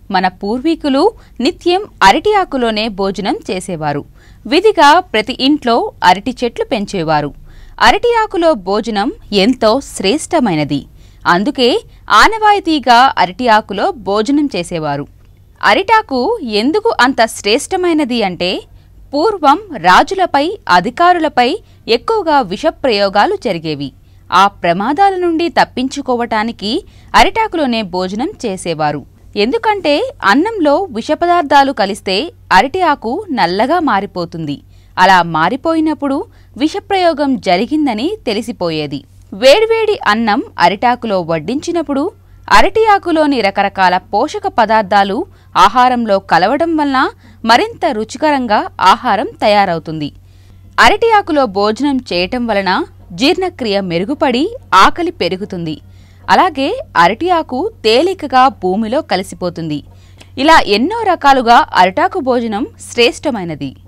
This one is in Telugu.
మన పూర్వీకులు నిత్యం అరటి ఆకులోనే భోజనం చేసేవారు విధిగా ప్రతి ఇంట్లో అరటి చెట్లు పెంచేవారు అరటి ఆకులో భోజనం ఎంతో శ్రేష్టమైనది అందుకే ఆనవాయితీగా అరటి ఆకులో భోజనం చేసేవారు అరిటాకు ఎందుకు అంత శ్రేష్టమైనది అంటే పూర్వం రాజులపై అధికారులపై ఎక్కువగా విషప్రయోగాలు జరిగేవి ఆ ప్రమాదాల నుండి తప్పించుకోవటానికి అరిటాకులోనే భోజనం చేసేవారు ఎందుకంటే అన్నంలో విషపదార్థాలు కలిస్తే అరటి ఆకు నల్లగా మారిపోతుంది అలా మారిపోయినప్పుడు విషప్రయోగం జరిగిందని తెలిసిపోయేది వేడివేడి అన్నం అరిటాకులో వడ్డించినప్పుడు అరటి ఆకులోని రకరకాల పోషక పదార్థాలు ఆహారంలో కలవడం వలన మరింత రుచికరంగా ఆహారం తయారవుతుంది అరటి ఆకులో భోజనం చేయటం వలన జీర్ణక్రియ మెరుగుపడి ఆకలి పెరుగుతుంది అలాగే అరటి ఆకు తేలికగా భూమిలో కలిసిపోతుంది ఇలా ఎన్నో రకాలుగా అరిటాకు భోజనం శ్రేష్టమైనది